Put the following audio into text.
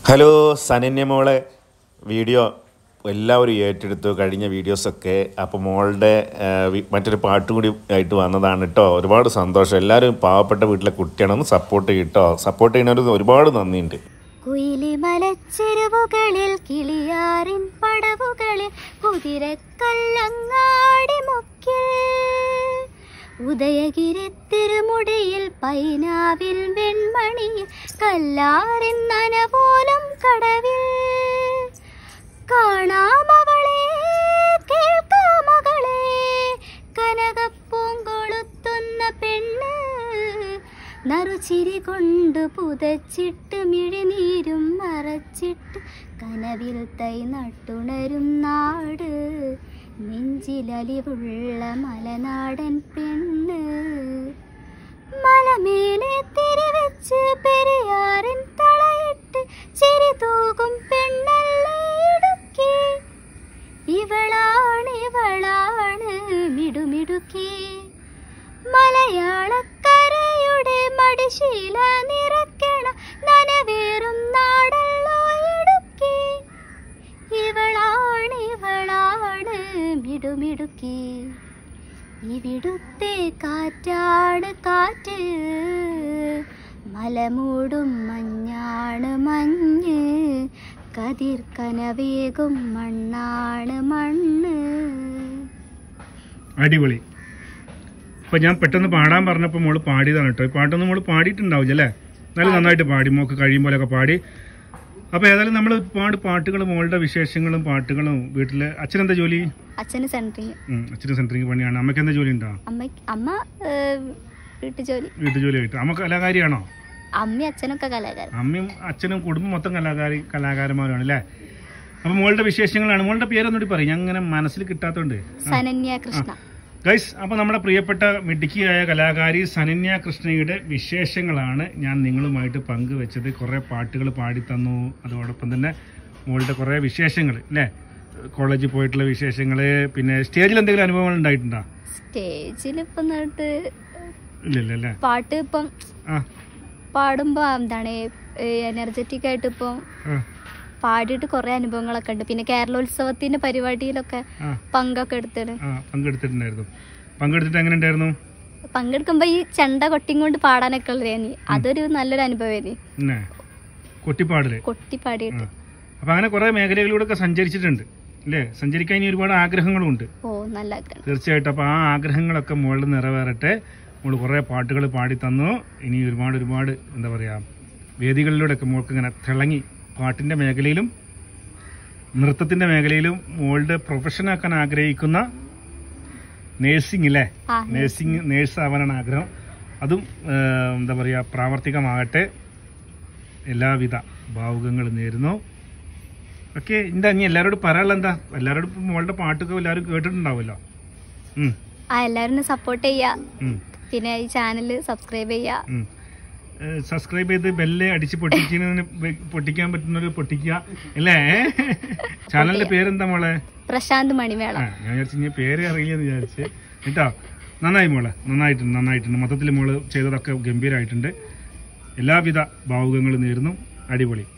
Hello സനന്യ മോളെ video എല്ലാവരും ഏറ്റെടുത്തു കഴിഞ്ഞ വീഡിയോസൊക്കെ അപ്പോൾ മോളുടെ ആ, വി- മറ്റൊരു പാട്ട് കൂടി ആയിട്ട് വന്നതാണ് കേട്ടോ ഒരുപാട് സന്തോഷം എല്ലാവരും പാവപ്പെട്ട വീട്ടിലെ കുട്ടിയാണ് ഒന്ന് സപ്പോർട്ട് ചെയ്യും കേട്ടോ സപ്പോർട്ട് ചെയ്യുന്നവർ ഒരുപാട് നന്ദിയുണ്ട് കുയിലി മലച്ചെരുവുകളിൽ കിളിയാറിൻ പടവുകളിൽ കുതിരക്കല്ലങ്ങാടി മുക്കിൽ ഉദയഗിരി തിരുമുടിയിൽ പൈനാവിൽ വെൺമണിയിൽ കല്ലാറിൻ നനപോലും കടവിൽ കാണാമകളെ കേൾക്കാമകളെ കനകപ്പൂങ്കൊളുത്തുന്ന പെണ്ണ് നറുചിരി കൊണ്ട് പുതച്ചിട്ട് മിഴിനീരും മറച്ചിട്ട് കനവിൽ തൈ നട്ടുണരും നാട് നെഞ്ചിലലിവുള്ള മലനാടൻ പെണ്ണ് മലമേലെ തിരിവെച്ച് പെരിയാറിൻ തളയിട്ട് ചിരി തൂകും പെണ്ണല്ലേ ഇടുക്കി ഇവളാണ് ഇവളാണ് മിടുമിടുക്കി മലയാളക്കരയുടെ മടിശീല നിറക്കണ നനവേറും നാടല്ലോ ഇടുക്കി ഇവളാണ് ഇവളാണ് മിടുമിടുക്കി ഇവിടുത്തെ കാറ്റാണ് കാറ്റ് മലമൂടും മഞ്ഞാണ് മഞ്ഞ് കതിർ കനവേകും മണ്ണാണ് മണ്ണ് അടിപൊളി അപ്പൊ ഞാൻ പെട്ടെന്ന് പാടാൻ പറഞ്ഞപ്പോൾ മോള് പാടിയതാണ് കേട്ടോ ഈ പാട്ടൊന്നും മോള് പാടിയിട്ടുണ്ടാവില്ല അല്ലേ നല്ല നന്നായിട്ട് പാടി മോക്ക് കഴിയും പോലെയൊക്കെ പാടി അപ്പൊ ഏതായാലും നമ്മൾ ഒരുപാട് പാട്ടുകൾ മോളുടെ വിശേഷങ്ങളും പാട്ടുകളും വീട്ടില് അച്ഛനെന്താ ജോലി അച്ഛന് സെൻട്രിങ് ഉം, അച്ഛന് സെന്ററിങ് പണിയാണ് അമ്മയ്ക്ക് എന്താ ജോലി ഉണ്ടോ അമ്മ അമ്മ വീട്ടു ജോലി വീട്ടു ജോലി ആയിട്ട് അമ്മ കലാകാരിയാണോ അമ്മയും അച്ഛനൊക്കെ കലാകാരൻ അമ്മയും അച്ഛനും കുടുംബം മൊത്തം കലാകാരി കലാകാരന്മാരാണ് അല്ലേ അപ്പൊ മോളുടെ വിശേഷങ്ങളാണ് മോളുടെ പേരൊന്നുകൂടി പറയും ഞാൻ അങ്ങനെ മനസ്സിൽ കിട്ടാത്തോണ്ട് സനന്യ കൃഷ്ണ ഗൈസ് അപ്പോൾ നമ്മുടെ പ്രിയപ്പെട്ട മിടുക്കിയായ കലാകാരി സനന്യ കൃഷ്ണയുടെ വിശേഷങ്ങളാണ് ഞാൻ നിങ്ങളുമായിട്ട് പങ്കുവെച്ചത് കുറേ പാട്ടുകൾ പാടിത്തന്നു അതോടൊപ്പം തന്നെ മോളുടെ കുറേ വിശേഷങ്ങൾ അല്ലേ കോളേജിൽ പോയിട്ടുള്ള വിശേഷങ്ങൾ പിന്നെ സ്റ്റേജിൽ എന്തെങ്കിലും അനുഭവങ്ങൾ ഉണ്ടായിട്ടുണ്ടോ സ്റ്റേജിൽ ഇപ്പം നിന്നിട്ട് ഇല്ല ഇല്ല അല്ലേ പാട്ട് ഇപ്പം ആ പാടുമ്പോ എന്താണ് എനർജറ്റിക് ആയിട്ട് ഇപ്പം ആ പാടിയിട്ട് കുറെ അനുഭവങ്ങളൊക്കെ ഉണ്ട് പിന്നെ കേരളോത്സവത്തിന്റെ പരിപാടിയിലൊക്കെ ആ പങ്കൊക്കെ എടുത്തിട്ട് ആ പങ്കെടുത്തിട്ടുണ്ടായിരുന്നു പങ്കെടുത്തിട്ട് എങ്ങനെ ഉണ്ടായിരുന്നു പങ്കെടുക്കുമ്പോ ഈ ചെണ്ട കൊട്ടിയും കൊണ്ട് പാടാനൊക്കെ ഉള്ളതേനി അതൊരു നല്ലൊരു അനുഭവമായിരുന്നു പിന്നെ കൊട്ടിപ്പാടില് കൊട്ടി പാടിയിട്ട് അപ്പം അങ്ങനെ കുറേ മേഖലകളിലൂടെ സഞ്ചരിച്ചിട്ടുണ്ട് അല്ലേ സഞ്ചരിക്കാൻ ഇനി ഒരുപാട് ആഗ്രഹങ്ങളും ഉണ്ട് ഓ നല്ല ആഗ്രഹം തീർച്ചയായിട്ടും അപ്പോൾ ആ ആഗ്രഹങ്ങളൊക്കെ മുകളിൽ നിറവേറട്ടെ മോൾ കുറേ പാട്ടുകൾ പാടി തന്നു ഇനി ഒരുപാട് ഒരുപാട് എന്താ പറയുക വേദികളിലൂടെയൊക്കെ മോൾക്ക് ഇങ്ങനെ തിളങ്ങി പാട്ടിൻ്റെ മേഖലയിലും നൃത്തത്തിൻ്റെ മേഖലയിലും മോളുടെ പ്രൊഫഷനാക്കാൻ ആഗ്രഹിക്കുന്ന നേഴ്സിംഗ് അല്ലേ ആ നേഴ്സിംഗ് നേഴ്സ് ആവാനാണ് ആഗ്രഹം അതും ഏഹ്, എന്താ പറയുക പ്രാവർത്തികമാകട്ടെ എല്ലാവിധ ഭാവുകങ്ങളും നേരുന്നു ഓക്കെ എന്താ ഇനി എല്ലാവരോടും പറയാനുള്ള എന്താ എല്ലാവരോടും ഇപ്പം മോളുടെ പാട്ടൊക്കെ എല്ലാവരും കേട്ടിട്ടുണ്ടാവുമല്ലോ ഉം, ആ എല്ലാവരും സപ്പോർട്ട് ചെയ്യാ ഉം, പിന്നെ ഈ ചാനൽ സബ്സ്ക്രൈബ് ചെയ്യാ ഉം. ഏഹ്, സബ്സ്ക്രൈബ് ചെയ്ത് ബെല്ല് അടിച്ച് പൊട്ടിക്കുന്നതിന് വെ- പൊട്ടിക്കാൻ പറ്റുന്നവർ പൊട്ടിക്കുക അല്ലേ ചാനലിന്റെ പേരെന്താ മോളെ പ്രശാന്ത് മണിമേള ആ ഞാൻ വിചാരിച്ചു ഇനി പേര് അറിയില്ലെന്ന് വിചാരിച്ച് കേട്ടോ നന്നായി മോളെ നന്നായിട്ടുണ്ട് നന്നായിട്ടുണ്ട് മൊത്തത്തിൽ മോള് ചെയ്തതൊക്കെ ഗംഭീരമായിട്ടുണ്ട് എല്ലാവിധ ഭാവുകങ്ങളും നേരുന്നു അടിപൊളി